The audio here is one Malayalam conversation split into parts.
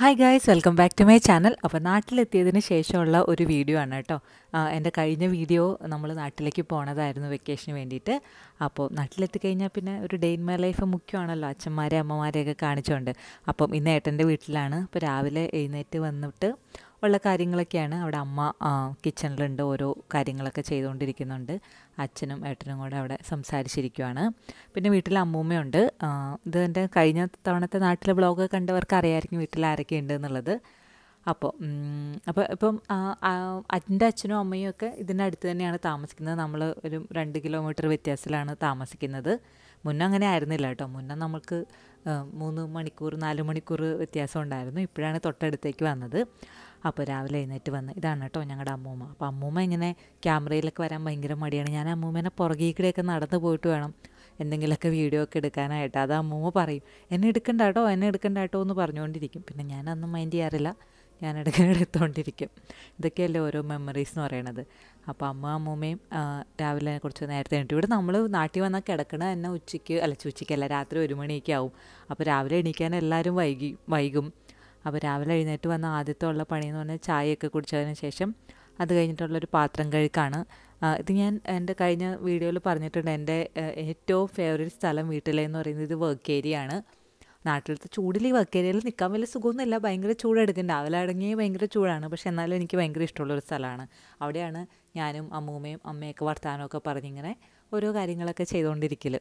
hi guys welcome back to my channel അപ്പോൾ നാട്ടിലെത്തിയതിന് ശേഷമുള്ള ഒരു വീഡിയോ ആണ് കേട്ടോ ആ, എൻ്റെ കഴിഞ്ഞ വീഡിയോ നമ്മൾ നാട്ടിലേക്ക് പോണതായിരുന്നു വെക്കേഷന് വേണ്ടിയിട്ട് അപ്പോൾ നാട്ടിലെത്തി കഴിഞ്ഞാൽ പിന്നെ ഒരു ഡേ ഇൻ മൈ ലൈഫ് മുഖ്യമാണല്ലോ അച്ഛന്മാരെ അമ്മമാരെയൊക്കെ കാണിച്ചുകൊണ്ട് അപ്പം ഇന്ന് ഏട്ടൻ്റെ വീട്ടിലാണ് ഇപ്പോൾ രാവിലെ എഴുന്നേറ്റ് വന്നിട്ട് ഉള്ള കാര്യങ്ങളൊക്കെയാണ് അവിടെ അമ്മ കിച്ചണിലുണ്ട് ഓരോ കാര്യങ്ങളൊക്കെ ചെയ്തുകൊണ്ടിരിക്കുന്നുണ്ട് അച്ഛനും ഏട്ടനും കൂടെ അവിടെ സംസാരിച്ചിരിക്കുവാണ് പിന്നെ വീട്ടിൽ അമ്മൂമ്മയുണ്ട് ആ, ഇത് എൻ്റെ കഴിഞ്ഞ തവണത്തെ നാട്ടിലെ ബ്ലോഗ് കണ്ടവർക്ക് അറിയാമായിരിക്കും വീട്ടിൽ ആരൊക്കെ ഉണ്ട് എന്നുള്ളത് അപ്പോൾ ഉം, അപ്പോൾ ഇപ്പം ആ, ആ, എൻ്റെ അച്ഛനും അമ്മയും ഒക്കെ ഇതിൻ്റെ അടുത്ത് തന്നെയാണ് താമസിക്കുന്നത് നമ്മൾ ഒരു രണ്ട് കിലോമീറ്റർ വ്യത്യാസത്തിലാണ് താമസിക്കുന്നത് മുന്നേ അങ്ങനെ ആയിരുന്നില്ല കേട്ടോ മുന്നേ നമുക്ക് ആ, മൂന്ന് മണിക്കൂർ നാല് മണിക്കൂർ വ്യത്യാസം ഉണ്ടായിരുന്നു ഇപ്പോഴാണ് തൊട്ടടുത്തേക്ക് വന്നത് അപ്പോൾ രാവിലെ എഴുന്നേറ്റ് വന്ന് ഇതാണ് കേട്ടോ ഞങ്ങളുടെ അമ്മൂമ്മ അപ്പോൾ അമ്മൂമ്മ ഇങ്ങനെ ക്യാമറയിലൊക്കെ വരാൻ ഭയങ്കര മടിയാണ് ഞാൻ അമ്മൂമ്മേനെ പുറകെ കൂടെയൊക്കെ നടന്നു പോയിട്ട് വേണം എന്തെങ്കിലുമൊക്കെ വീഡിയോ ഒക്കെ എടുക്കാനായിട്ട് അത് അമ്മൂമ്മ പറയും എന്നെ എടുക്കണ്ട കേട്ടോ എന്നെ എടുക്കണ്ട കേട്ടോ എന്ന് പറഞ്ഞുകൊണ്ടിരിക്കും പിന്നെ ഞാനൊന്നും മൈൻഡ് ചെയ്യാറില്ല ഞാൻ ഇടയ്ക്ക് എടുത്തുകൊണ്ടിരിക്കും ഇതൊക്കെയല്ലേ ഓരോ മെമ്മറീസ് എന്ന് പറയണത് അപ്പോൾ അമ്മ അമ്മൂമ്മയും ആ, രാവിലെ കുറച്ച് നേരത്തെ എണീറ്റ് ഇവിടെ നമ്മൾ നാട്ടിൽ വന്നാൽ കിടക്കണ തന്നെ ഉച്ചയ്ക്ക് അല്ല ഉച്ചയ്ക്കല്ല രാത്രി ഒരു മണിയൊക്കെ ആവും അപ്പോൾ രാവിലെ എണീക്കാൻ എല്ലാവരും വൈകി വൈകും അപ്പോൾ രാവിലെ എഴുന്നേറ്റ് വന്ന ആദ്യത്തെ ഉള്ള പണി എന്ന് പറഞ്ഞാൽ ചായയൊക്കെ കുടിച്ചതിന് ശേഷം അത് കഴിഞ്ഞിട്ടുള്ളൊരു പാത്രം കഴുക്കാണ് ആ, ഇത് ഞാൻ എൻ്റെ കഴിഞ്ഞ വീഡിയോയിൽ പറഞ്ഞിട്ടുണ്ട് എൻ്റെ ആ, ഏറ്റവും ഫേവറേറ്റ് സ്ഥലം വീട്ടിലെന്ന് പറയുന്നത് ഇത് വർക്ക് ഏരിയ ആണ് നാട്ടിലത്തെ ചൂടിൽ ഈ വർക്ക് ഏരിയയിൽ നിൽക്കാൻ വലിയ സുഖമൊന്നുമില്ല ഭയങ്കര ചൂടെടുക്കും രാവിലെ അടങ്ങി ഭയങ്കര ചൂടാണ് പക്ഷെ എന്നാലും എനിക്ക് ഭയങ്കര ഇഷ്ടമുള്ളൊരു സ്ഥലമാണ് അവിടെയാണ് ഞാനും അമ്മൂമ്മയും അമ്മയൊക്കെ വർത്തമാനമൊക്കെ പറഞ്ഞിങ്ങനെ ഓരോ കാര്യങ്ങളൊക്കെ ചെയ്തുകൊണ്ടിരിക്കൽ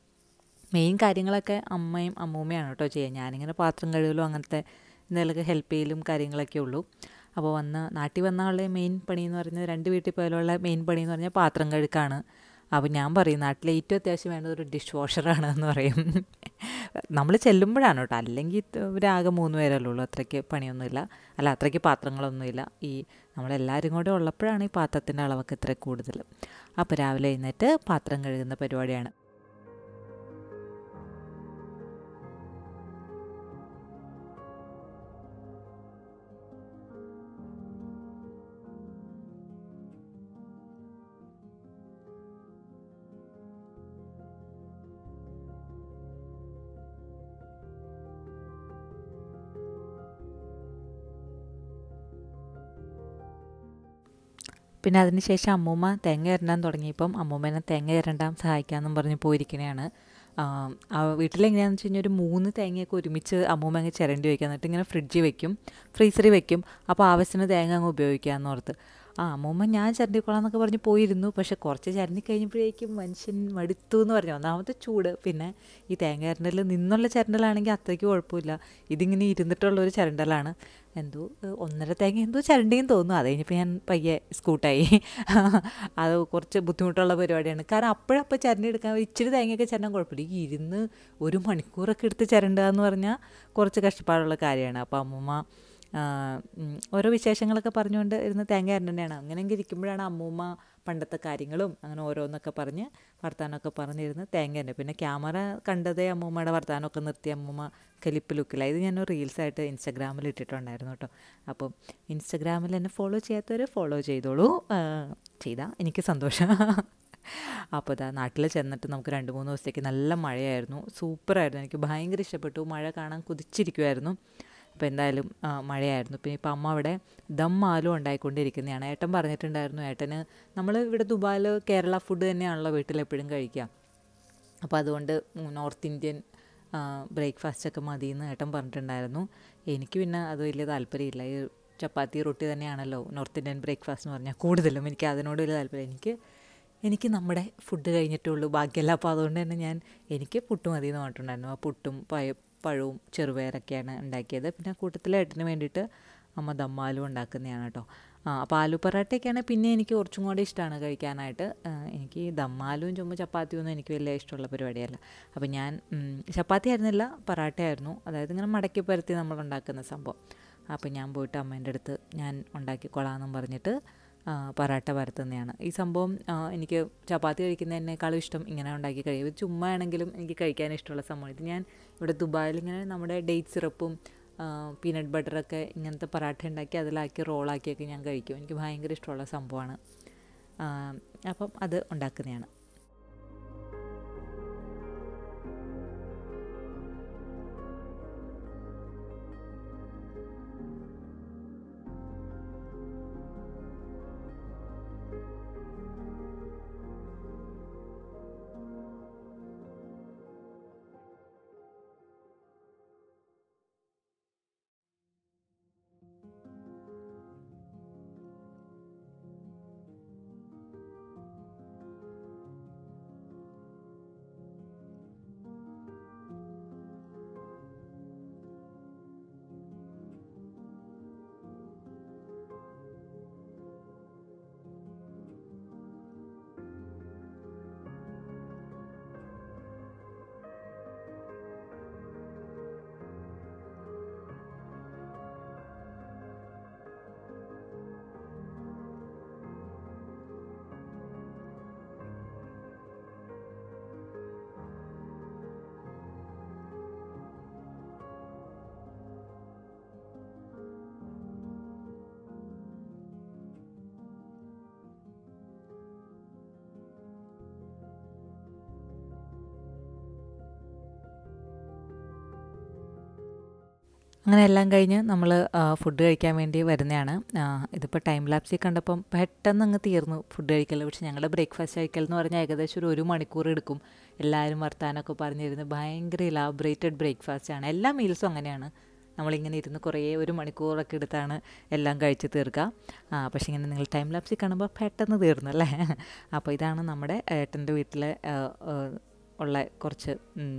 മെയിൻ കാര്യങ്ങളൊക്കെ അമ്മയും അമ്മൂമ്മയാണ് കേട്ടോ ചെയ്യുക ഞാനിങ്ങനെ പാത്രം കഴുകലും അങ്ങനത്തെ എന്തെങ്കിലുമൊക്കെ ഹെൽപ്പ് ചെയ്യലും കാര്യങ്ങളൊക്കെ ഉള്ളൂ അപ്പോൾ വന്ന് നാട്ടിൽ വന്നുള്ള മെയിൻ പണി എന്ന് പറയുന്നത് രണ്ട് വീട്ടിൽ പോയാലുള്ള മെയിൻ പണി എന്ന് പറഞ്ഞാൽ പാത്രം കഴുക്കാണ് അപ്പോൾ ഞാൻ പറയും നാട്ടിലെ ഏറ്റവും അത്യാവശ്യം വേണ്ടത് ഒരു ഡിഷ് വാഷറാണ് എന്ന് പറയും നമ്മൾ ചെല്ലുമ്പോഴാണ് കേട്ടോ അല്ലെങ്കിൽ ഒരാകെ മൂന്ന് പേരല്ലേ ഉള്ളൂ അത്രയ്ക്ക് പണിയൊന്നുമില്ല അല്ല അത്രയ്ക്ക് പാത്രങ്ങളൊന്നുമില്ല ഈ നമ്മളെല്ലാവരും കൂടെ ഉള്ളപ്പോഴാണ് ഈ പാത്രത്തിൻ്റെ അളവൊക്കെ ഇത്ര കൂടുതൽ അപ്പോൾ രാവിലെ എഴുന്നേറ്റ് പാത്രം കഴുകുന്ന പരിപാടിയാണ് പിന്നെ അതിനുശേഷം അമ്മൂമ്മ തേങ്ങ ഇരണ്ടാൻ തുടങ്ങിയപ്പം അമ്മൂമ്മേനെ തേങ്ങ ഇരണ്ടാൻ സഹായിക്കാമെന്നും പറഞ്ഞ് പോയിരിക്കണതാണ് വീട്ടിലെങ്ങനെയാണെന്ന് വെച്ച് കഴിഞ്ഞാൽ ഒരു മൂന്ന് തേങ്ങയൊക്കെ ഒരുമിച്ച് അമ്മൂമ്മ അങ്ങ് ചിരണ്ടി വയ്ക്കുക എന്നിട്ട് ഇങ്ങനെ ഫ്രിഡ്ജിൽ വെക്കും ഫ്രീസറിൽ വെക്കും അപ്പോൾ ആവശ്യത്തിന് തേങ്ങ അങ്ങ് ഉപയോഗിക്കാമെന്ന് ഓർത്ത് ആ അമ്മൂമ്മ ഞാൻ ചിരണ്ടിക്കൊള്ളാം എന്നൊക്കെ പറഞ്ഞ് പോയിരുന്നു പക്ഷെ കുറച്ച് ചിരണ്ടി കഴിഞ്ഞപ്പോഴേക്കും മനുഷ്യൻ മടുത്തു എന്ന് പറഞ്ഞു ഒന്നാമത്തെ ചൂട് പിന്നെ ഈ തേങ്ങ ചിരണ്ടൽ നിന്നുള്ള ചിരണ്ടലാണെങ്കിൽ അത്രയ്ക്ക് കുഴപ്പമില്ല ഇതിങ്ങനെ ഇരുന്നിട്ടുള്ള ഒരു ചിരണ്ടലാണ് എന്തോ ഏഹ്, ഒന്നര തേങ്ങ എന്തോ ചിരണ്ടിയും തോന്നുന്നു അത് കഴിഞ്ഞപ്പോൾ ഞാൻ പയ്യെ സ്കൂട്ടായി അത് കുറച്ച് ബുദ്ധിമുട്ടുള്ള പരിപാടിയാണ് കാരണം അപ്പോഴപ്പോൾ ചിരണ്ടി എടുക്കാൻ ഇച്ചിരി തേങ്ങയൊക്കെ ചിരണ്ടാൻ കുഴപ്പമില്ല ഈ ഇരുന്ന് ഒരു മണിക്കൂറൊക്കെ എടുത്ത് ചിരണ്ടുക എന്ന് പറഞ്ഞാൽ കുറച്ച് കഷ്ടപ്പാടുള്ള കാര്യമാണ് അപ്പോൾ അമ്മൂമ്മ ആ, ഉം, ഓരോ വിശേഷങ്ങളൊക്കെ പറഞ്ഞുകൊണ്ട് ഇരുന്ന് തേങ്ങ തന്നെയാണ് അങ്ങനെയെങ്കിൽ ഇരിക്കുമ്പോഴാണ് അമ്മൂമ്മ പണ്ടത്തെ കാര്യങ്ങളും അങ്ങനെ ഓരോന്നൊക്കെ പറഞ്ഞ് വർത്താനമൊക്കെ പറഞ്ഞിരുന്ന് തേങ്ങ തന്നെ പിന്നെ ക്യാമറ കണ്ടതേ അമ്മൂമ്മയുടെ വർത്താനമൊക്കെ നിർത്തി അമ്മൂമ്മ കലിപ്പ് ലുക്കിലായി ഇത് ഞാൻ റീൽസായിട്ട് ഇൻസ്റ്റാഗ്രാമിൽ ഇട്ടിട്ടുണ്ടായിരുന്നു കേട്ടോ അപ്പം ഇൻസ്റ്റാഗ്രാമിൽ എന്നെ ഫോളോ ചെയ്യാത്തവർ ഫോളോ ചെയ്തോളൂ ആ, ചെയ്താൽ എനിക്ക് സന്തോഷം അപ്പോൾ ഇതാ നാട്ടിൽ ചെന്നിട്ട് നമുക്ക് രണ്ട് മൂന്ന് ദിവസത്തേക്ക് നല്ല മഴയായിരുന്നു സൂപ്പറായിരുന്നു എനിക്ക് ഭയങ്കര ഇഷ്ടപ്പെട്ടു മഴ കാണാൻ കുതിച്ചിരിക്കുമായിരുന്നു അപ്പോൾ എന്തായാലും ആ, മഴയായിരുന്നു പിന്നെ ഇപ്പം അമ്മ അവിടെ ദം ആലും ഉണ്ടായിക്കൊണ്ടിരിക്കുന്നതാണ് ഏട്ടൻ പറഞ്ഞിട്ടുണ്ടായിരുന്നു ഏട്ടന് നമ്മൾ ഇവിടെ ദുബായിൽ കേരള ഫുഡ് തന്നെയാണല്ലോ വീട്ടിൽ എപ്പോഴും കഴിക്കുക അപ്പോൾ അതുകൊണ്ട് നോർത്ത് ഇന്ത്യൻ ബ്രേക്ക്ഫാസ്റ്റ് ഒക്കെ മതി എന്ന് ഏട്ടൻ പറഞ്ഞിട്ടുണ്ടായിരുന്നു എനിക്ക് പിന്നെ അത് വലിയ താല്പര്യമില്ല ഈ ചപ്പാത്തി റൊട്ടി തന്നെയാണല്ലോ നോർത്ത് ഇന്ത്യൻ ബ്രേക്ക്ഫാസ്റ്റ് എന്ന് പറഞ്ഞാൽ കൂടുതലും എനിക്ക് അതിനോട് വലിയ താല്പര്യം എനിക്ക് എനിക്ക് നമ്മുടെ ഫുഡ് കഴിഞ്ഞിട്ടുള്ളൂ ബാക്കിയെല്ലാം അപ്പോൾ അതുകൊണ്ട് തന്നെ ഞാൻ എനിക്ക് പുട്ട് മതി എന്ന് പറഞ്ഞിട്ടുണ്ടായിരുന്നു ആ പുട്ടും പയ പഴവും ചെറുപയറൊക്കെയാണ് ഉണ്ടാക്കിയത് പിന്നെ കൂട്ടത്തിൽ ഏട്ടന് വേണ്ടിയിട്ട് അമ്മ ദമ്മാലും ഉണ്ടാക്കുന്നതാണ് കേട്ടോ ആ അപ്പോൾ ആലു പൊറാട്ടയൊക്കെയാണ് പിന്നെ എനിക്ക് കുറച്ചും കൂടി ഇഷ്ടമാണ് കഴിക്കാനായിട്ട് ആ, എനിക്ക് ഈ ദമ്മാലും ചുമ്മാ ചപ്പാത്തിയും ഒന്നും എനിക്ക് വലിയ ഇഷ്ടമുള്ള പരിപാടിയല്ല അപ്പോൾ ഞാൻ ഉം, ചപ്പാത്തി ആയിരുന്നില്ല പൊറാട്ട ആയിരുന്നു അതായത് ഇങ്ങനെ മടക്കി പരത്തി നമ്മൾ ഉണ്ടാക്കുന്ന സംഭവം അപ്പോൾ ഞാൻ പോയിട്ട് അമ്മേൻ്റെ അടുത്ത് ഞാൻ ഉണ്ടാക്കിക്കൊള്ളാമെന്നും പറഞ്ഞിട്ട് ആ, പൊറാട്ട പരത്തുന്നതാണ് ഈ സംഭവം ആ, എനിക്ക് ചപ്പാത്തി കഴിക്കുന്നതിനേക്കാളും ഇഷ്ടം ഇങ്ങനെ ഉണ്ടാക്കി കഴിയും ഇത് ചുമ്മാ ആണെങ്കിലും എനിക്ക് കഴിക്കാൻ ഇഷ്ടമുള്ള സംഭവം ഇത് ഞാൻ ഇവിടെ ദുബായിൽ ഇങ്ങനെ നമ്മുടെ ഡേറ്റ് സിറപ്പും പീനട്ട് ബട്ടറൊക്കെ ഇങ്ങനത്തെ പൊറാട്ട ഉണ്ടാക്കി അതിലാക്കി റോളാക്കിയൊക്കെ ഞാൻ കഴിക്കും എനിക്ക് ഭയങ്കര ഇഷ്ടമുള്ള സംഭവമാണ് ആ, അപ്പം അത് ഉണ്ടാക്കുന്നതാണ് അങ്ങനെ എല്ലാം കഴിഞ്ഞ് നമ്മൾ ഫുഡ് കഴിക്കാൻ വേണ്ടി വരുന്നതാണ് ഇതിപ്പോൾ ടൈം ലാപ്സിൽ കണ്ടപ്പം പെട്ടെന്ന് അങ്ങ് തീർന്നു ഫുഡ് കഴിക്കൽ പക്ഷെ ഞങ്ങളുടെ ബ്രേക്ക്ഫാസ്റ്റ് കഴിക്കൽ എന്ന് പറഞ്ഞാൽ ഏകദേശം ഒരു ഒരു മണിക്കൂർ എടുക്കും എല്ലാവരും വർത്താനമൊക്കെ പറഞ്ഞിരുന്ന് ഭയങ്കര ഇലാബറേറ്റഡ് ബ്രേക്ക്ഫാസ്റ്റ് ആണ് എല്ലാ മീൽസും അങ്ങനെയാണ് നമ്മളിങ്ങനെ ഇരുന്ന് കുറേ ഒരു മണിക്കൂറൊക്കെ എടുത്താണ് എല്ലാം കഴിച്ച് തീർക്കുക ആ പക്ഷേ ഇങ്ങനെ നിങ്ങൾ ടൈം ലാപ്സിൽ കാണുമ്പോൾ പെട്ടെന്ന് തീർന്നു അല്ലേ അപ്പോൾ ഇതാണ് നമ്മുടെ ഏട്ടൻ്റെ വീട്ടിലെ ഉള്ള കുറച്ച്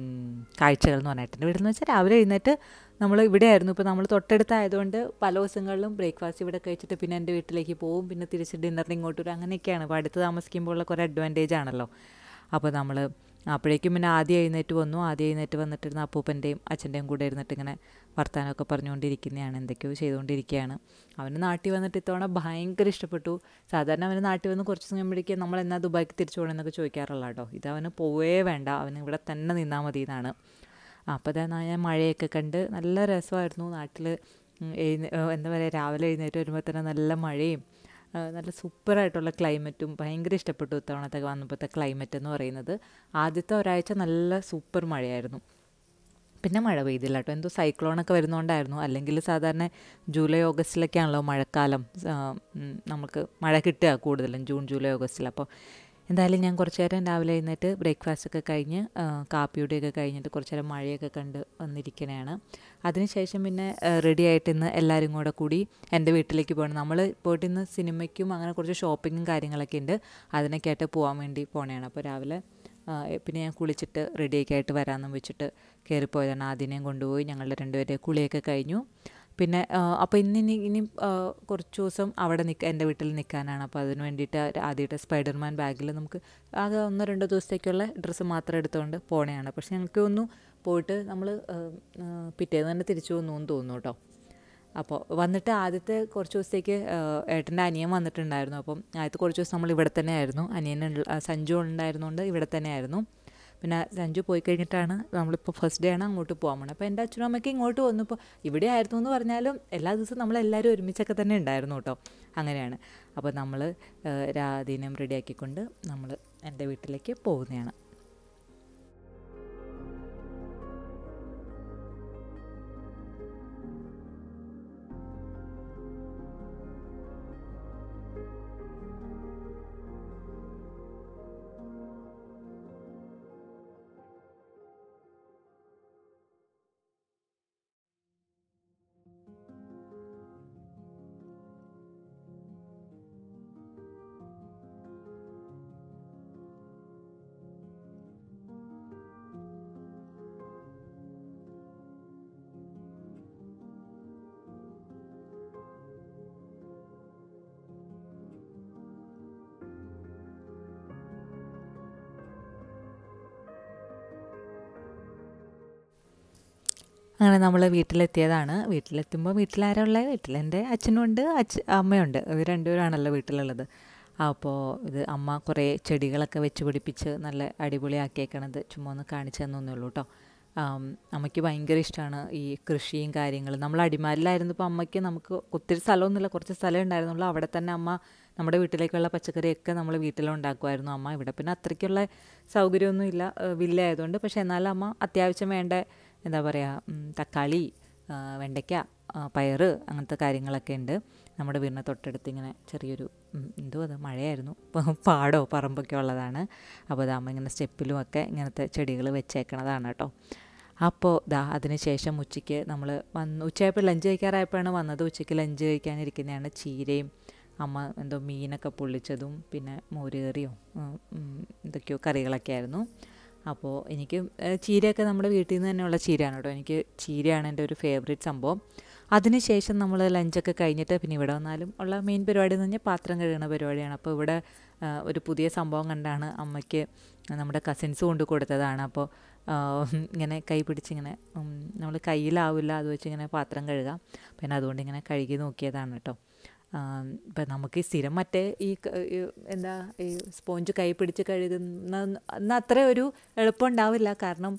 കാഴ്ചകൾ എന്ന് പറഞ്ഞാൽ ഏട്ടൻ്റെ വീട്ടിൽ എന്ന് വെച്ചാൽ രാവിലെ എഴുന്നേറ്റ് നമ്മൾ ഇവിടെ ആയിരുന്നു ഇപ്പോൾ നമ്മൾ തൊട്ടടുത്തായതുകൊണ്ട് പല ദിവസങ്ങളിലും ബ്രേക്ക്ഫാസ്റ്റ് ഇവിടെ കഴിച്ചിട്ട് പിന്നെ എൻ്റെ വീട്ടിലേക്ക് പോകും പിന്നെ തിരിച്ച് ഡിന്നറിന് ഇങ്ങോട്ട് വരും അങ്ങനെയൊക്കെയാണ് അപ്പോൾ അടുത്ത് താമസിക്കുമ്പോൾ ഉള്ള കുറേ അഡ്വാൻറ്റേജ് ആണല്ലോ അപ്പോൾ നമ്മൾ അപ്പോഴേക്കും പിന്നെ ആദ്യം എഴുന്നേറ്റ് വന്നു ആദ്യം എഴുന്നേറ്റ് വന്നിട്ടിരുന്ന അപ്പൂപ്പൻ്റെയും അച്ഛൻ്റെയും കൂടെ ഇരുന്നിട്ട് ഇങ്ങനെ വർത്താനമൊക്കെ പറഞ്ഞുകൊണ്ടിരിക്കുന്നതാണ് എന്തൊക്കെയോ ചെയ്തുകൊണ്ടിരിക്കുകയാണ് അവന് നാട്ടിൽ വന്നിട്ട് ഇത്തവണ ഭയങ്കര ഇഷ്ടപ്പെട്ടു സാധാരണ അവന് നാട്ടിൽ വന്ന് കുറച്ച് സമയം പിടിക്കുക നമ്മൾ എന്നാ ദുബായിക്ക് തിരിച്ചു പോകണമെന്നൊക്കെ ചോദിക്കാറുള്ള കേട്ടോ ഇത് അവന് പോവേ വേണ്ട അവന് ഇവിടെ തന്നെ നിന്നാൽ മതി എന്നാണ് അപ്പോൾ അതാ ഞാൻ മഴയൊക്കെ കണ്ട് നല്ല രസമായിരുന്നു നാട്ടിൽ എന്താ പറയുക രാവിലെ എഴുന്നേറ്റ് വരുമ്പോൾ തന്നെ നല്ല മഴയും നല്ല സൂപ്പറായിട്ടുള്ള ക്ലൈമറ്റും ഭയങ്കര ഇഷ്ടപ്പെട്ടു ഇത്തവണത്തെ വന്നപ്പോഴത്തെ ക്ലൈമറ്റ് എന്ന് പറയുന്നത് ആദ്യത്തെ ഒരാഴ്ച നല്ല സൂപ്പർ മഴയായിരുന്നു പിന്നെ മഴ പെയ്തില്ല കേട്ടോ എന്തോ സൈക്ലോണൊക്കെ വരുന്നതുകൊണ്ടായിരുന്നു അല്ലെങ്കിൽ സാധാരണ ജൂലൈ ഓഗസ്റ്റിലൊക്കെയാണല്ലോ മഴക്കാലം നമുക്ക് മഴ കിട്ടുക കൂടുതലും ജൂൺ ജൂലൈ ഓഗസ്റ്റിൽ അപ്പോൾ എന്തായാലും ഞാൻ കുറച്ച് നേരം രാവിലെ എഴുന്നേറ്റ് ബ്രേക്ക്ഫാസ്റ്റ് ഒക്കെ കഴിഞ്ഞ് കാപ്പിയുടെയൊക്കെ കഴിഞ്ഞിട്ട് കുറച്ച് നേരം മഴയൊക്കെ കണ്ട് വന്നിരിക്കണതാണ് അതിനുശേഷം പിന്നെ റെഡി ആയിട്ട് ഇന്ന് എല്ലാവരും കൂടെ കൂടി എൻ്റെ വീട്ടിലേക്ക് പോകണം നമ്മൾ പോയിട്ട് ഇന്ന് സിനിമയ്ക്കും അങ്ങനെ കുറച്ച് ഷോപ്പിങ്ങും കാര്യങ്ങളൊക്കെ ഉണ്ട് അതിനൊക്കെ ആയിട്ട് പോകാൻ വേണ്ടി പോണതാണ് അപ്പോൾ രാവിലെ പിന്നെ ഞാൻ കുളിച്ചിട്ട് റെഡിയൊക്കെ ആയിട്ട് വരാമെന്നും വെച്ചിട്ട് കയറിപ്പോയതാണ് ആദ്യം കൊണ്ടുപോയി ഞങ്ങളുടെ രണ്ടുപേരെ കുളിയൊക്കെ കഴിഞ്ഞു പിന്നെ അപ്പോൾ ഇന്ന് ഇനി ഇനി കുറച്ച് ദിവസം അവിടെ നിൽക്ക എൻ്റെ വീട്ടിൽ നിൽക്കാനാണ് അപ്പോൾ അതിന് വേണ്ടിയിട്ട് ആദ്യമായിട്ട് സ്പൈഡർമാൻ ബാഗിൽ നമുക്ക് ആകെ ഒന്നോ രണ്ടോ ദിവസത്തേക്കുള്ള ഡ്രസ്സ് മാത്രം എടുത്തുകൊണ്ട് പോണതാണ് പക്ഷെ ഞങ്ങൾക്ക് ഒന്ന് പോയിട്ട് നമ്മൾ പിറ്റേന്ന് തന്നെ തിരിച്ചു വന്നു എന്ന് തോന്നുന്നു കേട്ടോ അപ്പോൾ വന്നിട്ട് ആദ്യത്തെ കുറച്ച് ദിവസത്തേക്ക് ഏട്ടൻ്റെ അനിയൻ വന്നിട്ടുണ്ടായിരുന്നു അപ്പം ആദ്യത്തെ കുറച്ച് ദിവസം നമ്മൾ ഇവിടെ തന്നെ ആയിരുന്നു അനിയൻ സഞ്ജു ഉണ്ടായിരുന്നുകൊണ്ട് ഇവിടെ തന്നെ ആയിരുന്നു പിന്നെ സഞ്ജു പോയി കഴിഞ്ഞിട്ടാണ് നമ്മളിപ്പോൾ ഫസ്റ്റ് ഡേ ആണ് അങ്ങോട്ട് പോകാൻ പോണത് അപ്പോൾ എൻ്റെ അച്ഛനും അമ്മയ്ക്ക് ഇങ്ങോട്ട് വന്നപ്പോൾ ഇവിടെ ആയിരുന്നു എന്ന് പറഞ്ഞാലും എല്ലാ ദിവസവും നമ്മളെല്ലാവരും ഒരുമിച്ചൊക്കെ തന്നെ ഉണ്ടായിരുന്നു കേട്ടോ അങ്ങനെയാണ് അപ്പോൾ നമ്മൾ രാധീനം റെഡിയാക്കിക്കൊണ്ട് നമ്മൾ എൻ്റെ വീട്ടിലേക്ക് പോകുന്നതാണ് അങ്ങനെ നമ്മൾ വീട്ടിലെത്തിയതാണ് വീട്ടിലെത്തുമ്പോൾ വീട്ടിലാരുള്ളത് വീട്ടിലെൻ്റെ അച്ഛനുണ്ട് അച്ഛ അമ്മയുണ്ട് ഇവർ രണ്ടുപേരാണല്ലോ വീട്ടിലുള്ളത് അപ്പോൾ ഇത് അമ്മ കുറേ ചെടികളൊക്കെ വെച്ച് പിടിപ്പിച്ച് നല്ല അടിപൊളിയാക്കിയേക്കണത് ചുമ്മാ ഒന്ന് കാണിച്ചു തന്നേ ഉള്ളൂ കേട്ടോ അമ്മയ്ക്ക് ഭയങ്കര ഇഷ്ടമാണ് ഈ കൃഷിയും കാര്യങ്ങളും നമ്മൾ അടിമാലിലായിരുന്നപ്പോൾ അമ്മയ്ക്ക് നമുക്ക് ഒത്തിരി സ്ഥലമൊന്നുമില്ല കുറച്ച് സ്ഥലം ഉണ്ടായിരുന്നുള്ളൂ അവിടെ തന്നെ അമ്മ നമ്മുടെ വീട്ടിലേക്കുള്ള പച്ചക്കറിയൊക്കെ നമ്മൾ വീട്ടിലുണ്ടാക്കുമായിരുന്നു അമ്മ ഇവിടെ പിന്നെ അത്രയ്ക്കുള്ള സൗകര്യമൊന്നുമില്ല വില്ല ആയതുകൊണ്ട് പക്ഷേ എന്നാലും അമ്മ അത്യാവശ്യം വേണ്ട എന്താ പറയുക തക്കാളി വെണ്ടയ്ക്ക പയറ് അങ്ങനത്തെ കാര്യങ്ങളൊക്കെ ഉണ്ട് നമ്മുടെ വീടിന് തൊട്ടടുത്ത് ഇങ്ങനെ ചെറിയൊരു എന്തോ അത് മഴയായിരുന്നു പാടോ പറമ്പൊക്കെ ഉള്ളതാണ് അപ്പോൾ അതാകുമ്പോൾ ഇങ്ങനെ സ്റ്റെപ്പിലും ഒക്കെ ഇങ്ങനത്തെ ചെടികൾ വെച്ചേക്കണതാണ് കേട്ടോ അപ്പോൾ ദാ അതിന് ശേഷം ഉച്ചയ്ക്ക് നമ്മൾ വന്ന് ഉച്ചയായപ്പോൾ ലഞ്ച് കഴിക്കാറായപ്പോഴാണ് വന്നത് ഉച്ചയ്ക്ക് ലഞ്ച് കഴിക്കാനിരിക്കുന്നതാണ് ചീരയും അമ്മ എന്തോ മീനൊക്കെ പൊള്ളിച്ചതും പിന്നെ മോരുകറിയോ എന്തൊക്കെയോ കറികളൊക്കെ ആയിരുന്നു അപ്പോൾ എനിക്ക് ചീരയൊക്കെ നമ്മുടെ വീട്ടിൽ നിന്ന് തന്നെയുള്ള ചീരയാണ് കേട്ടോ എനിക്ക് ചീരയാണ് എൻ്റെ ഒരു ഫേവറേറ്റ് സംഭവം അതിനുശേഷം നമ്മൾ ലഞ്ചൊക്കെ കഴിഞ്ഞിട്ട് പിന്നെ ഇവിടെ വന്നാലും ഉള്ള മെയിൻ പരിപാടി എന്ന് പറഞ്ഞാൽ പാത്രം കഴുകുന്ന പരിപാടിയാണ് അപ്പോൾ ഇവിടെ ഒരു പുതിയ സംഭവം കണ്ടാണ് അമ്മയ്ക്ക് നമ്മുടെ കസിൻസ് കൊണ്ട് കൊടുത്തതാണ് അപ്പോൾ ഇങ്ങനെ കൈ പിടിച്ചിങ്ങനെ നമ്മൾ കയ്യിലാവില്ല അത് വെച്ച് ഇങ്ങനെ പാത്രം കഴുകാം പിന്നെ അതുകൊണ്ട് ഇങ്ങനെ കഴുകി നോക്കിയതാണ് കേട്ടോ ഇപ്പം നമുക്ക് ഈ സ്ഥിരം മറ്റേ ഈ എന്താ ഈ സ്പോഞ്ച് കൈ പിടിച്ച് കഴുകുന്ന അത്ര ഒരു എളുപ്പം ഉണ്ടാവില്ല കാരണം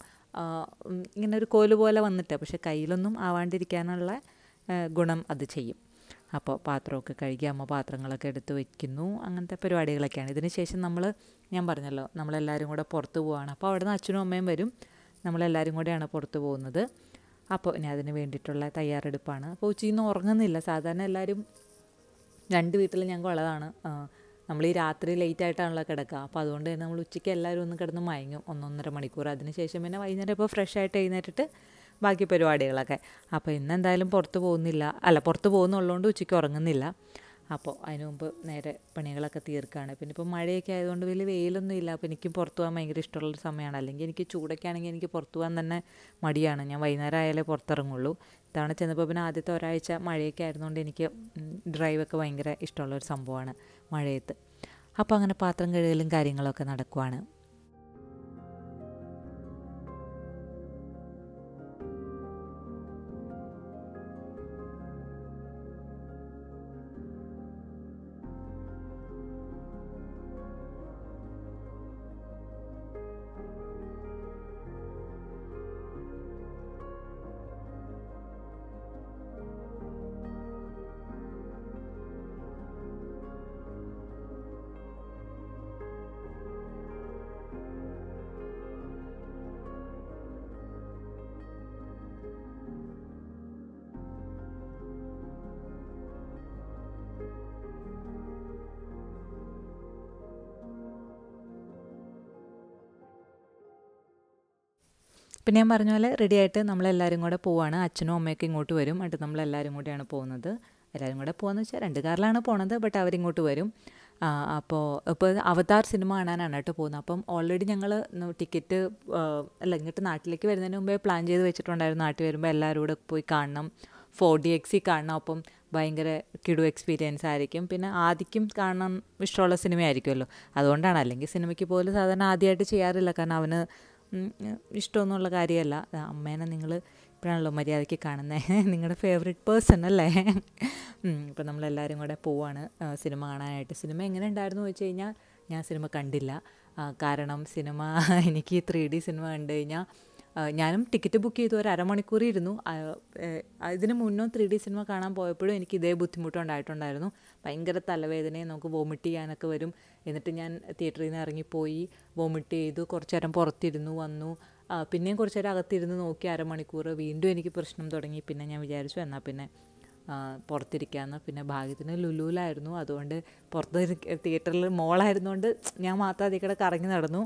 ഇങ്ങനെ ഒരു കോല് പോലെ വന്നിട്ട് പക്ഷെ കയ്യിലൊന്നും ആവാണ്ടിരിക്കാനുള്ള ഗുണം അത് ചെയ്യും അപ്പോൾ പാത്രമൊക്കെ കഴുകി അമ്മ പാത്രങ്ങളൊക്കെ എടുത്ത് വെക്കുന്നു അങ്ങനത്തെ പരിപാടികളൊക്കെയാണ് ഇതിന് ശേഷം നമ്മൾ ഞാൻ പറഞ്ഞല്ലോ നമ്മളെല്ലാവരും കൂടെ പുറത്ത് പോവുകയാണ് അപ്പോൾ അവിടെ നിന്ന് അച്ഛനും അമ്മയും വരും നമ്മളെല്ലാവരും കൂടെയാണ് പുറത്ത് പോകുന്നത് അപ്പോൾ ഇനി അതിന് വേണ്ടിയിട്ടുള്ള തയ്യാറെടുപ്പാണ് അപ്പോൾ ഉച്ചയിൽ നിന്ന് ഉറങ്ങുന്നില്ല സാധാരണ എല്ലാവരും രണ്ട് വീട്ടിൽ ഞങ്ങൾക്ക് ഉള്ളതാണ് നമ്മൾ ഈ രാത്രി ലേറ്റ് ആയിട്ടാണല്ലോ കിടക്കുക അപ്പോൾ അതുകൊണ്ട് തന്നെ നമ്മൾ ഉച്ചയ്ക്ക് എല്ലാവരും ഒന്ന് കിടന്ന് മയങ്ങും ഒന്നൊന്നര മണിക്കൂർ അതിന് ശേഷം പിന്നെ വൈകുന്നേരം ഇപ്പോൾ ഫ്രഷ് ആയിട്ട് എഴുന്നേറ്റിട്ട് ബാക്കി പരിപാടികളൊക്കെ അപ്പോൾ ഇന്ന് എന്തായാലും പുറത്ത് പോകുന്നില്ല അല്ല പുറത്ത് പോകുന്നുള്ളതുകൊണ്ട് ഉച്ചയ്ക്ക് ഉറങ്ങുന്നില്ല അപ്പോൾ അതിന് മുമ്പ് നേരെ പണികളൊക്കെ തീർക്കുകയാണ് പിന്നെ ഇപ്പോൾ മഴയൊക്കെ ആയതുകൊണ്ട് വലിയ വെയിലൊന്നും ഇല്ല അപ്പോൾ എനിക്ക് പുറത്ത് പോകാൻ ഭയങ്കര ഇഷ്ടമുള്ളൊരു സമയമാണ് അല്ലെങ്കിൽ എനിക്ക് ചൂടൊക്കെ ആണെങ്കിൽ എനിക്ക് പുറത്ത് പോകാൻ തന്നെ മടിയാണ് ഞാൻ വൈകുന്നേരം ആയാലേ പുറത്തിറങ്ങുള്ളൂ ഇത്തവണ ചെന്നപ്പോൾ പിന്നെ ആദ്യത്തെ ഒരാഴ്ച മഴയൊക്കെ ആയിരുന്നുകൊണ്ട് എനിക്ക് ഡ്രൈവൊക്കെ ഭയങ്കര ഇഷ്ടമുള്ളൊരു സംഭവമാണ് മഴയത്ത് അപ്പോൾ അങ്ങനെ പാത്രം കഴുകലും കാര്യങ്ങളൊക്കെ നടക്കുവാണ് പിന്നെ ഞാൻ പറഞ്ഞ പോലെ റെഡി ആയിട്ട് നമ്മളെല്ലാവരും കൂടെ പോവാണ് അച്ഛനും അമ്മയൊക്കെ ഇങ്ങോട്ട് വരും എന്നിട്ട് നമ്മളെല്ലാവരും കൂടെയാണ് പോകുന്നത് എല്ലാവരും കൂടെ പോകുന്നത് വെച്ചാൽ രണ്ട് കാറിലാണ് പോണത് ബട്ട് അവരിങ്ങോട്ട് വരും അപ്പോൾ ഇപ്പോൾ അവതാർ സിനിമ കാണാനാണ് കേട്ടോ പോകുന്നത് അപ്പം ഓൾറെഡി ഞങ്ങൾ ടിക്കറ്റ് അല്ല ഇങ്ങോട്ട് നാട്ടിലേക്ക് വരുന്നതിന് മുമ്പേ പ്ലാൻ ചെയ്ത് വെച്ചിട്ടുണ്ടായിരുന്നു നാട്ടിൽ വരുമ്പോൾ എല്ലാവരും കൂടെ പോയി കാണണം ഫോർ ഡി എക്സി കാണണം അപ്പം ഭയങ്കര കിടു എക്സ്പീരിയൻസ് ആയിരിക്കും പിന്നെ ആദ്യം കാണാൻ ഇഷ്ടമുള്ള സിനിമയായിരിക്കുമല്ലോ അതുകൊണ്ടാണ് അല്ലെങ്കിൽ സിനിമയ്ക്ക് പോലും സാധാരണ ആദ്യമായിട്ട് ചെയ്യാറില്ല കാരണം അവന് ഇഷ്ടമൊന്നുമുള്ള കാര്യമല്ല അമ്മേനെ നിങ്ങൾ ഇപ്പോഴാണല്ലോ മര്യാദയ്ക്ക് കാണുന്നത് നിങ്ങളുടെ ഫേവറേറ്റ് പേഴ്സൺ അല്ലേ ഇപ്പം നമ്മളെല്ലാവരും കൂടെ പോവാണ് സിനിമ കാണാനായിട്ട് സിനിമ എങ്ങനെ ഉണ്ടായിരുന്നു വെച്ച് കഴിഞ്ഞാൽ ഞാൻ സിനിമ കണ്ടില്ല കാരണം സിനിമ എനിക്ക് ത്രീ ഡി സിനിമ കണ്ടു കഴിഞ്ഞാൽ ഞാനും ടിക്കറ്റ് ബുക്ക് ചെയ്തു ഒരു അരമണിക്കൂർ ഇരുന്നു ഇതിന് മുന്നോ ത്രീ ഡി സിനിമ കാണാൻ പോയപ്പോഴും എനിക്ക് ഇതേ ബുദ്ധിമുട്ടുണ്ടായിട്ടുണ്ടായിരുന്നു ഭയങ്കര തലവേദനയും നമുക്ക് വോമിറ്റ് ചെയ്യാനൊക്കെ വരും എന്നിട്ട് ഞാൻ തിയേറ്ററിൽ നിന്ന് ഇറങ്ങിപ്പോയി വോമിറ്റ് ചെയ്തു കുറച്ച് നേരം പുറത്തിരുന്നു വന്നു പിന്നെയും കുറച്ച് നേരം അകത്തിരുന്ന് നോക്കി അരമണിക്കൂർ വീണ്ടും എനിക്ക് പ്രശ്നം തുടങ്ങി പിന്നെ ഞാൻ വിചാരിച്ചു എന്നാൽ പിന്നെ പുറത്തിരിക്കാമെന്ന് പിന്നെ ഭാഗ്യത്തിന് ലുലുവിലായിരുന്നു അതുകൊണ്ട് പുറത്ത് തിയേറ്ററിൽ മോളായിരുന്നുകൊണ്ട് ഞാൻ മാത്രം അതിൽ കൂടെ കറങ്ങി നടന്നു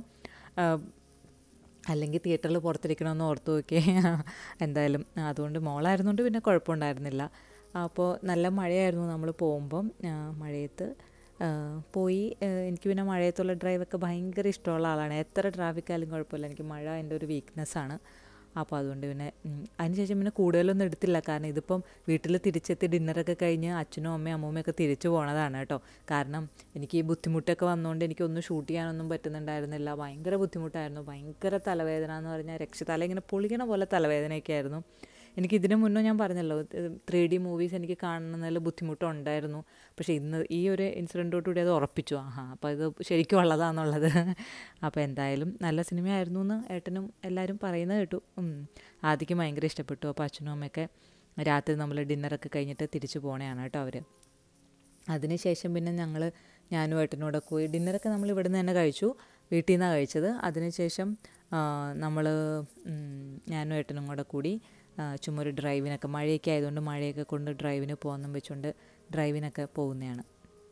അല്ലെങ്കിൽ തിയേറ്ററിൽ പുറത്തിരിക്കണമെന്ന് ഓർത്ത് നോക്കി എന്തായാലും അതുകൊണ്ട് മോളായിരുന്നുകൊണ്ട് പിന്നെ കുഴപ്പമുണ്ടായിരുന്നില്ല അപ്പോൾ നല്ല മഴയായിരുന്നു നമ്മൾ പോകുമ്പം മഴയത്ത് പോയി എനിക്ക് പിന്നെ മഴയത്തുള്ള ഡ്രൈവൊക്കെ ഭയങ്കര ഇഷ്ടമുള്ള ആളാണ് എത്ര ട്രാഫിക്കായാലും കുഴപ്പമില്ല എനിക്ക് മഴ എൻ്റെ ഒരു വീക്ക്നെസ്സാണ് അപ്പോൾ അതുകൊണ്ട് പിന്നെ അതിനുശേഷം പിന്നെ കൂടുതലൊന്നും എടുത്തില്ല കാരണം ഇതിപ്പം വീട്ടിൽ തിരിച്ചെത്തി ഡിന്നറൊക്കെ കഴിഞ്ഞ് അച്ഛനും അമ്മയും അമ്മൂമ്മയൊക്കെ തിരിച്ചു പോണതാണ് കേട്ടോ കാരണം എനിക്ക് ഈ ബുദ്ധിമുട്ടൊക്കെ വന്നുകൊണ്ട് എനിക്കൊന്നും ഷൂട്ട് ചെയ്യാനൊന്നും പറ്റുന്നുണ്ടായിരുന്നില്ല ഭയങ്കര ബുദ്ധിമുട്ടായിരുന്നു ഭയങ്കര തലവേദന എന്ന് പറഞ്ഞാൽ രക്ഷതല ഇങ്ങനെ പൊളിക്കണ പോലെ തലവേദനയൊക്കെ ആയിരുന്നു എനിക്ക് ഇതിനു മുന്നേ ഞാൻ പറഞ്ഞല്ലോ ത്രീ ഡി മൂവീസ് എനിക്ക് കാണുന്നതിൽ ബുദ്ധിമുട്ടുണ്ടായിരുന്നു പക്ഷേ ഇന്ന് ഈ ഒരു ഇൻസിഡൻറ്റോടുകൂടി അത് ഉറപ്പിച്ചു ആഹാ അപ്പോൾ ഇത് ശരിക്കും ഉള്ളതാണെന്നുള്ളത് അപ്പോൾ എന്തായാലും നല്ല സിനിമയായിരുന്നു എന്ന് ഏട്ടനും എല്ലാവരും പറയുന്നത് കേട്ടു ആദ്യം ഭയങ്കര ഇഷ്ടപ്പെട്ടു അപ്പോൾ അച്ഛനും അമ്മയൊക്കെ രാത്രി നമ്മൾ ഡിന്നറൊക്കെ കഴിഞ്ഞിട്ട് തിരിച്ചു പോണേയാണ് കേട്ടോ അവർ അതിനുശേഷം പിന്നെ ഞങ്ങൾ ഞാനും ഏട്ടനോടെ പോയി ഡിന്നറൊക്കെ നമ്മൾ ഇവിടെ നിന്ന് തന്നെ കഴിച്ചു വീട്ടിൽ നിന്നാണ് കഴിച്ചത് അതിനുശേഷം നമ്മൾ ഞാനും ഏട്ടനും കൂടെ കൂടി ചുമ്മാ ഒരു ഡ്രൈവിനൊക്കെ മഴയൊക്കെ ആയതുകൊണ്ട് മഴയൊക്കെ കൊണ്ട് ഡ്രൈവിന് പോകുന്നും വെച്ചുകൊണ്ട് ഡ്രൈവിനൊക്കെ പോകുന്നതാണ്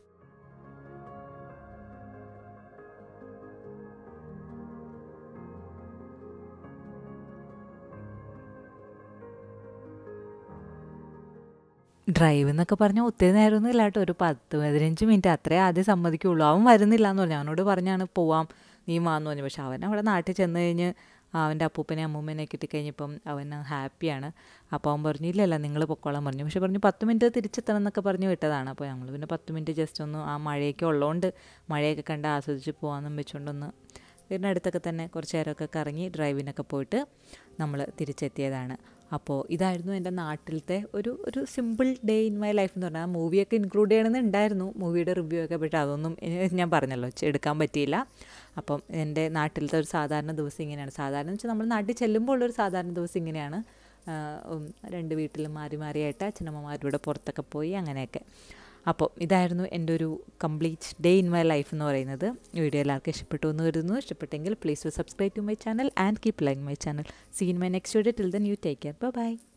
ഡ്രൈവ് എന്നൊക്കെ പറഞ്ഞാൽ ഒത്തിരി നേരമൊന്നും ഇല്ല കേട്ടോ ഒരു പത്ത് പതിനഞ്ച് മിനിറ്റ് അത്രേ ആദ്യം സമ്മതിക്കുള്ളൂ അവൻ വരുന്നില്ല എന്ന് പറഞ്ഞു അവനോട് പറഞ്ഞാണ് പോവാം നീ വാന്ന് പറഞ്ഞു പക്ഷെ അവൻ അവിടെ നാട്ടിൽ ചെന്ന് കഴിഞ്ഞ് അവൻ്റെ അപ്പൂപ്പനെ അമ്മൂമ്മനെ കിട്ടിക്കഴിഞ്ഞപ്പം അവൻ ഹാപ്പിയാണ് അപ്പോൾ അവൻ പറഞ്ഞു ഇല്ലല്ല നിങ്ങൾ പൊക്കോളാൻ പറഞ്ഞു പക്ഷെ പറഞ്ഞു പത്ത് മിനിറ്റ് തിരിച്ചെത്തണം എന്നൊക്കെ പറഞ്ഞ് വിട്ടതാണ് അപ്പോൾ ഞങ്ങൾ പിന്നെ പത്ത് മിനിറ്റ് ജസ്റ്റ് ഒന്ന് ആ മഴയൊക്കെ ഉള്ളതുകൊണ്ട് മഴയൊക്കെ കണ്ട് ആസ്വദിച്ച് പോകാമെന്നും വെച്ചുകൊണ്ടൊന്ന് വീടിനടുത്തൊക്കെ തന്നെ കുറച്ച് നേരമൊക്കെ കറങ്ങി ഡ്രൈവിനൊക്കെ പോയിട്ട് നമ്മൾ തിരിച്ചെത്തിയതാണ് അപ്പോൾ ഇതായിരുന്നു എൻ്റെ നാട്ടിലത്തെ ഒരു ഒരു simple day in my life എന്ന് പറഞ്ഞാൽ മൂവിയൊക്കെ ഇൻക്ലൂഡ് ചെയ്യണമെന്ന് ഉണ്ടായിരുന്നു മൂവിയുടെ റിവ്യൂ ഒക്കെ പക്ഷേ അതൊന്നും ഞാൻ പറഞ്ഞല്ലോ എടുക്കാൻ പറ്റിയില്ല അപ്പം എൻ്റെ നാട്ടിലത്തെ ഒരു സാധാരണ ദിവസം ഇങ്ങനെയാണ് സാധാരണ വെച്ചാൽ നമ്മൾ നാട്ടിൽ ചെല്ലുമ്പോൾ ഉള്ളൊരു സാധാരണ ദിവസം ഇങ്ങനെയാണ് രണ്ട് വീട്ടിലും മാറി മാറിയായിട്ട് അച്ഛനമ്മമാരുടെ പുറത്തൊക്കെ പോയി അങ്ങനെയൊക്കെ അപ്പോൾ ഇതായിരുന്നു എൻ്റെ ഒരു complete day in my life എന്ന് പറയുന്നത് വീഡിയോ എല്ലാവർക്കും ഇഷ്ടപ്പെട്ടു എന്ന് കരുതുന്നു ഇഷ്ടപ്പെട്ടെങ്കിൽ please to subscribe to my channel and keep like my channel seen my next video till then you take care by